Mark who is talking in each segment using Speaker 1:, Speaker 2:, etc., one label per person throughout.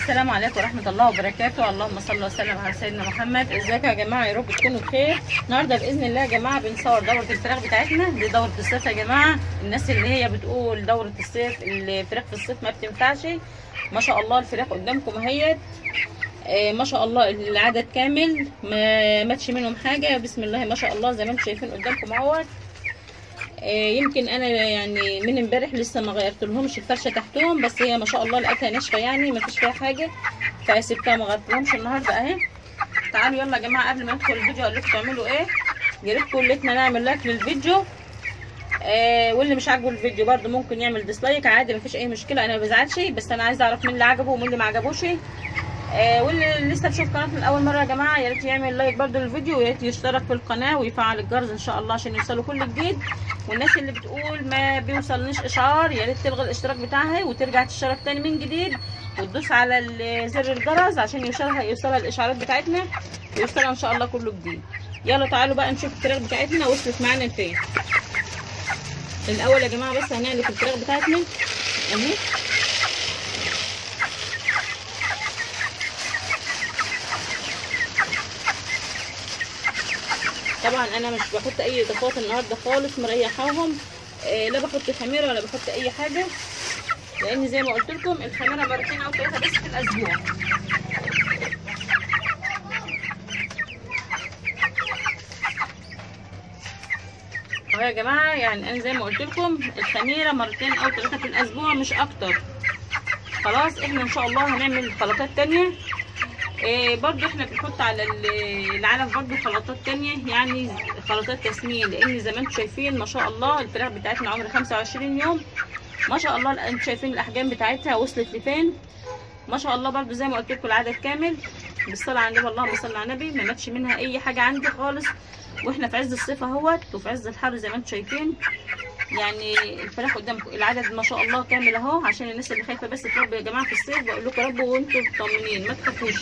Speaker 1: السلام عليكم ورحمة الله وبركاته اللهم صل وسلم على سيدنا محمد ازيكم يا جماعة يا رب تكونوا بخير النهاردة بإذن الله يا جماعة بنصور دورة الفراخ بتاعتنا دي دورة الصيف يا جماعة الناس اللي هي بتقول دورة الصيف الفراخ في الصيف ما بتنفعش ما شاء الله الفراخ قدامكم اهيت آه ما شاء الله العدد كامل ما ماتش منهم حاجة بسم الله ما شاء الله زي ما انتم شايفين قدامكم اهوت آه، يمكن انا يعني من امبارح لسه ما غيرت لهمش الفرشه تحتهم بس هي ما شاء الله لقيتها ناشفه يعني ما فيش فيها حاجه فسبتها ما غيرت لهمش النهارده اهي تعالوا يلا يا جماعه قبل ما ندخل الفيديو اقول لكم تعملوا ايه يا ريت كلنا نعمل لايك للفيديو آه واللي مش عاجبه الفيديو برده ممكن يعمل ديسلايك عادي ما فيش اي مشكله انا ما بزعلش بس انا عايزه اعرف مين اللي عجبه ومين اللي ما عجبوش آه واللي لسه بيشوف قناتنا لاول مره يا جماعه يا ريت يعمل لايك برده للفيديو ويا ريت يشترك في القناه ويفعل الجرس ان شاء الله عشان يوصلوا كل جديد والناس اللي بتقول ما بيوصلنيش اشعار يا ريت تلغي الاشتراك بتاعها وترجع تشترك تاني من جديد وتدوس على ال- زر الجرس عشان يوصلها يوصلها الاشعارات بتاعتنا ويوصلها ان شاء الله كله جديد يلا تعالوا بقى نشوف الفراخ بتاعتنا وصلت معانا لفين الاول يا جماعه بس هنعلف الفراخ بتاعتنا اهي طبعا انا مش بحط اي اضافات النهارده خالص مريحاهم آه لا بحط خميره ولا بحط اي حاجه لان زي ما قلت لكم الخميره مرتين او ثلاثه بس في الاسبوع اهو يا جماعه يعني انا زي ما قلت لكم الخميره مرتين او ثلاثه في الاسبوع مش اكتر خلاص احنا ان شاء الله هنعمل خلطات تانية إيه برضو احنا بنحط على ال- العلف برضو خلطات تانية يعني خلطات تسمين لان زي ما انتم شايفين ما شاء الله الفراخ بتاعتنا عمر 25 يوم ما شاء الله انتم شايفين الاحجام بتاعتها وصلت لفين ما شاء الله برضو زي ما قلت لكم العدد كامل بالصلاه على النبي اللهم صل على النبي ما ماتش منها اي حاجه عندي خالص واحنا في عز الصيف اهوت وفي عز الحر زي ما انتم شايفين يعني الفراخ قدامكم العدد ما شاء الله كامل اهو عشان الناس اللي خايفه بس تربي يا جماعه في الصيف بقول لكم ربوا وانتم مطمنين ما تخافوش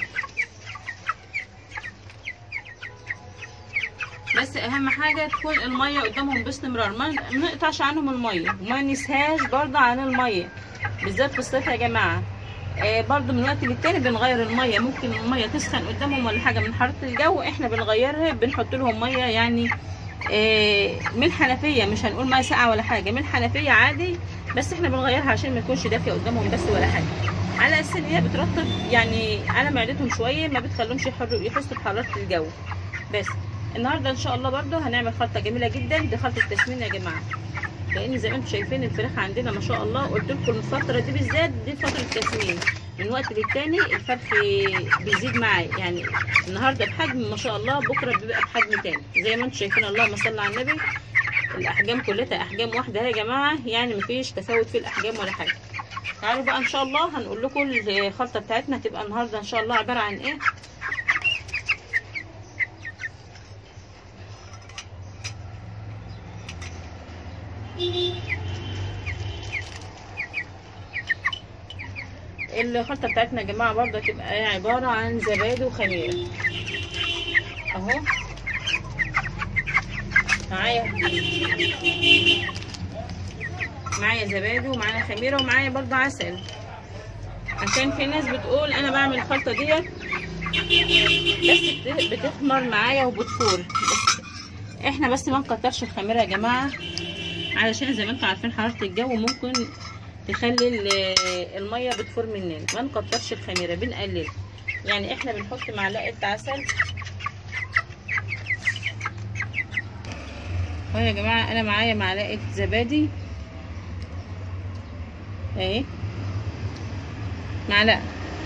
Speaker 1: بس اهم حاجه تكون الميه قدامهم باستمرار ما ما نقطعش عنهم الميه وما نسهاش برضه عن الميه بالذات في الصيف يا جماعه آه برضه من وقت للتاني بنغير الميه ممكن الميه تسخن قدامهم ولا حاجه من حراره الجو احنا بنغيرها بنحط لهم ميه يعني آه من الحنفيه مش هنقول ميه ساقعه ولا حاجه من الحنفيه عادي بس احنا بنغيرها عشان ما تكونش دافيه قدامهم بس ولا حاجه على اساس ان هي بترطب يعني على معدتهم شويه ما بتخليهمش يحروا- يحسوا بحراره الجو بس النهارده ان شاء الله برده هنعمل خلطه جميله جدا دي خلطه تسمين يا جماعه لان زي ما انتم شايفين الفراخ عندنا ما شاء الله قلت لكم الفتره دي بالذات دي فتره تسمين من وقت للتاني الفرخ بيزيد معايا يعني النهارده بحجم ما شاء الله بكره بيبقى بحجم تاني زي ما انتم شايفين اللهم صل على النبي الاحجام كلها احجام واحده يا جماعه يعني مفيش تفاوت في الاحجام ولا حاجه تعالوا بقى ان شاء الله هنقول لكم الخلطه بتاعتنا هتبقى النهارده ان شاء الله عباره عن ايه الخلطه بتاعتنا يا جماعه برضه هتبقى عباره عن زبادي وخميره اهو معايا معايا زبادي ومعايا خميره ومعايا برضه عسل عشان في ناس بتقول انا بعمل الخلطه ديت بس بت- بتخمر معايا وبتفور بس احنا بس ما نكترش الخميره يا جماعه علشان زي ما انتم عارفين حراره الجو ممكن تخلي ال- الميه بتفور مننا ما نكترش الخميره بنقلل يعني احنا بنحط معلقه عسل اهو يا جماعه انا معايا معلقه زبادي اهي معلقه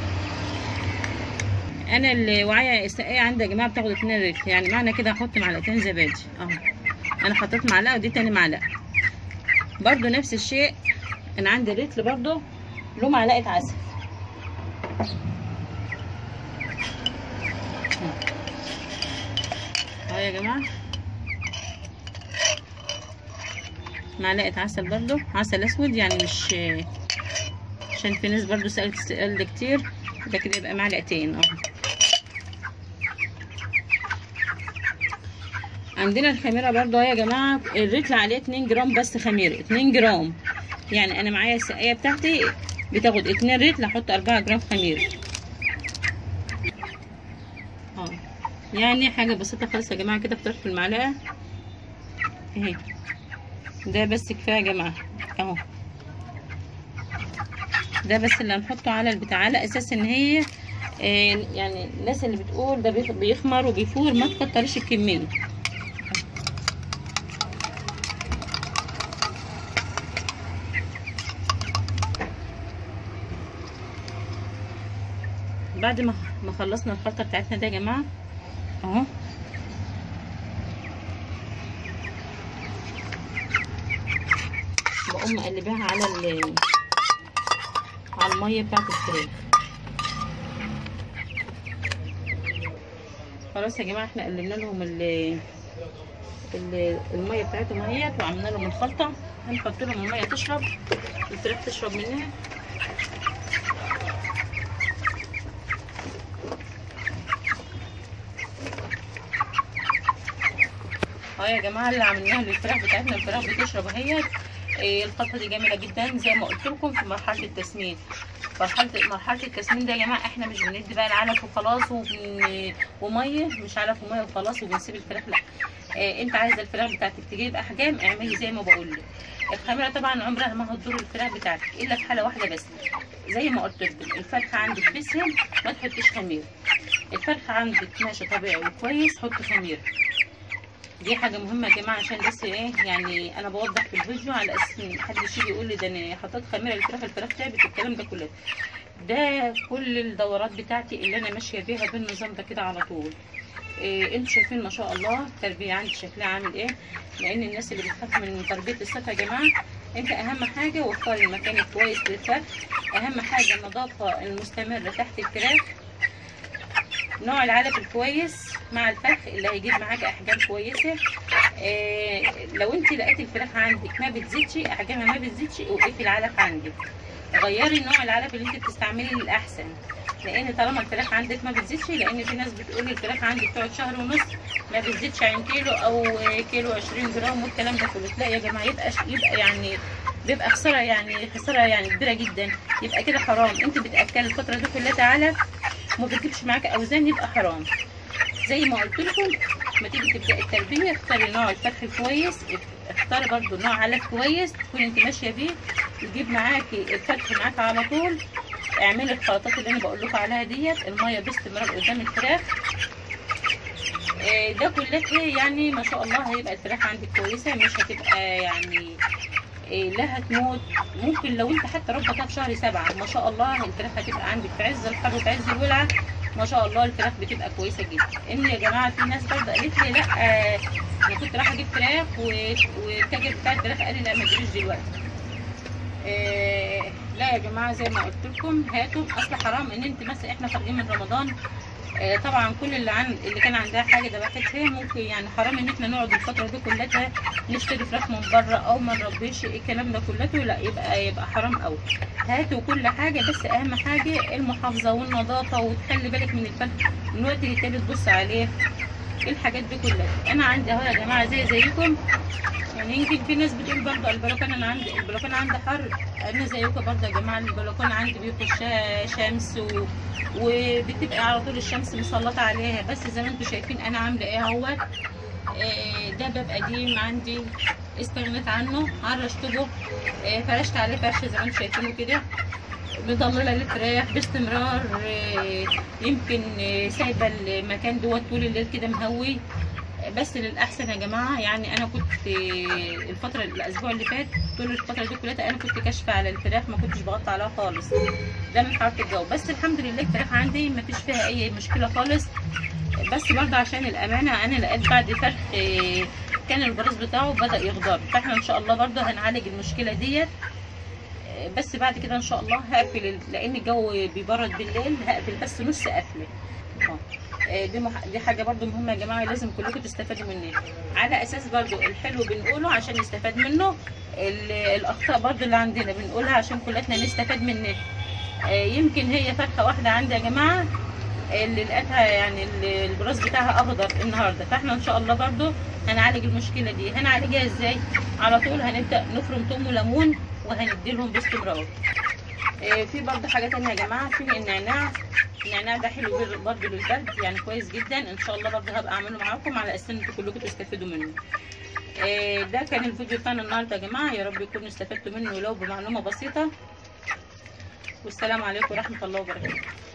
Speaker 1: انا الوعيه الساقيه عندي يا جماعه بتاخد 2 لتر يعني معنى كده هحط معلقتين زبادي اهو انا حطيت معلقه ودي تاني معلقه برضو نفس الشيء انا عندي رتل برضو له معلقه عسل اهو يا جماعه معلقه عسل برضو عسل اسود يعني مش عشان في ناس برضو سألت السؤال ده كتير ده كده يبقى معلقتين اهو عندنا الخميره برضو اهي يا جماعه الرتل عليه 2 جرام بس خميره 2 جرام يعني انا معايا السقايه بتاعتي بتاخد اتنين ريتل احط اربعة جرام خميره اه يعني حاجه بسيطه خالص يا جماعه كده في طرف المعلقه اهي ده بس كفايه يا جماعه اهو ده بس اللي هنحطه على البتاع على اساس ان هي آه يعني الناس اللي بتقول ده بيخ- بيخمر وبيفور ما تكتريش الكميه بعد ما ما خلصنا الخلطه بتاعتنا ده يا جماعه اهو بقوم مقلباها على ال على الميه بتاعت الفراخ خلاص يا جماعه احنا قلبنا لهم ال ال- الميه بتاعتهم اهيت وعملنا لهم الخلطه هنحط لهم الميه تشرب الفراخ تشرب منها اه يا جماعه اللي عملناها للفراخ بتاعتنا الفراخ بتشرب اهيت إيه، الخلطه دي جميله جدا زي ما قلت لكم في مرحله التسمين مرحله مرحله التسمين ده يا جماعه احنا مش بندي بقى العلف وخلاص وبن... وميه مش علف وميه وخلاص وبنسيب الفراخ لا إيه انت عايزه الفراخ بتاعتك تجيب احجام اعملي زي ما بقول لك الخميره طبعا عمرها ما هتضر الفراخ بتاعتك الا في حاله واحده بس زي ما قلت لكم الفرخه عندك بسهم ما تحطيش خميره الفرخه عندك ماشي طبيعي وكويس حطي خميره دي حاجة مهمة يا جماعة عشان بس ايه يعني انا بوضح في الفيديو على اساس ان محدش يجي يقول لي ده انا حطيت خميرة للفراخ الفراخ تعبت الكلام ده كله ده كل الدورات بتاعتي اللي انا ماشية بيها بالنظام ده كده على طول إيه انتوا شايفين ما شاء الله التربية عندي شكلها عامل ايه لان الناس اللي بتخاف من تربية السفة يا جماعة انت اهم حاجة وفري المكان الكويس للفرخ اهم حاجة النظافة المستمرة تحت الفراخ نوع العلف الكويس مع الفرخ اللي هيجيب معاك احجام كويسه إيه لو انت لقيت الفراخ عندك ما بتزيدش احجامها ما بتزيدش وقفي العلف عندك غيري نوع العلف اللي انت بتستعمليه للاحسن لان طالما الفراخ عندك ما بتزيدش لان في ناس بتقول الفراخ عندك تقعد شهر ونص ما بتزيدش عن كيلو او كيلو 20 جرام والكلام ده كله لا يا جماعه يبقى يبقى يعني بيبقى خساره يعني خساره يعني كبيره جدا يبقى كده حرام انت بتاكلي الفتره دي كلها علف وما بتجيبش معاك اوزان يبقى حرام زي ما قلت لكم ما تيجي تبداي التربيه اختاري نوع الفرخ الكويس اختاري برضو نوع علف كويس تكوني انت ماشيه بيه يجيب معاكي الفرخ معاكي على طول اعملي الخلطات اللي انا بقول لكم عليها ديت الميه باستمرار قدام الفراخ آه، ده كلها يعني ما شاء الله هيبقى الفراخ عندك كويسه مش هتبقى يعني إيه لا هتموت ممكن لو انت حتى ربطها في شهر سبعة ما شاء الله الفراخ هتبقى عندك في عز الحر وفي عز الولعة ما شاء الله الفراخ بتبقى كويسة جدا ان يا جماعة في ناس برضه قالت لي لا آه انا كنت رايحة اجيب فراخ و- والتاجر بتاع الفراخ قال لي لا ما تجيبيش دلوقتي آه لا يا جماعة زي ما قلت لكم هاتوا اصل حرام ان انت مثلا احنا خارجين من رمضان آه، طبعا كل اللي عن اللي كان عندها حاجه ذبحتها ممكن يعني حرام ان احنا نقعد الفتره دي كلها نشتري فراخ من بره او ما نربيش الكلام ده كله لا يبقى يبقى حرام قوي هاتوا كل حاجه بس اهم حاجه المحافظه والنظافه وتخلي بالك من الفرخ من وقت للتاني تبص عليه الحاجات دي كلها انا عندي اهو يا جماعه زي زيكم يعني يمكن في ناس بتقول برضه البلكونه انا عندي البلكونه عندي حر انا زيكم برضه يا جماعه البلكونه عندي بيخش شمس و... وبتبقى على طول الشمس مسلطه عليها بس زي ما انتم شايفين انا عامله ايه اهوت آه، ده باب قديم عندي استغنيت عنه عرشته به آه، فرشت عليه فرش زي ما انتم شايفينه كده مضلله الفراخ باستمرار آه، يمكن آه، سايبه المكان دوت طول الليل كده مهوي بس للاحسن يا جماعه يعني انا كنت آه، الفتره الاسبوع اللي فات طول الفتره دي كلها انا كنت كاشفه على الفراخ ما كنتش بغطي عليها خالص ده من حراره الجو بس الحمد لله الفراخ عندي ما فيش فيها اي مشكله خالص بس برضه عشان الامانه انا لقيت بعد فرخ آه، كان البراز بتاعه بدا يخضر فاحنا ان شاء الله برضه هنعالج المشكله ديت آه، بس بعد كده ان شاء الله هقفل ال- لان الجو بيبرد بالليل هقفل بس نص قفله اه آه، دي مح... دي حاجه برضو مهمه يا جماعه لازم كلكم تستفادوا منها على اساس برضو الحلو بنقوله عشان نستفاد منه ال... الاخطاء برضو اللي عندنا بنقولها عشان كلنا نستفاد منها آه، يمكن هي فرخه واحده عندي يا جماعه اللي لقيتها يعني ال- البراز بتاعها اخضر النهارده فاحنا ان شاء الله برضو هنعالج المشكله دي هنعالجها ازاي على طول هنبدا نفرم توم وليمون وهنديلهم باستمرار آه، في برضه حاجه تانية يا جماعه في النعناع النعناع ده حلو جدا برضه للبرد يعني كويس جدا ان شاء الله برضه هبقى اعمله معاكم على اساس ان انتوا كلكم تستفيدوا منه آه، ده كان الفيديو بتاعنا النهارده يا جماعه يا رب يكونوا استفدتوا منه ولو بمعلومه بسيطه والسلام عليكم ورحمه الله وبركاته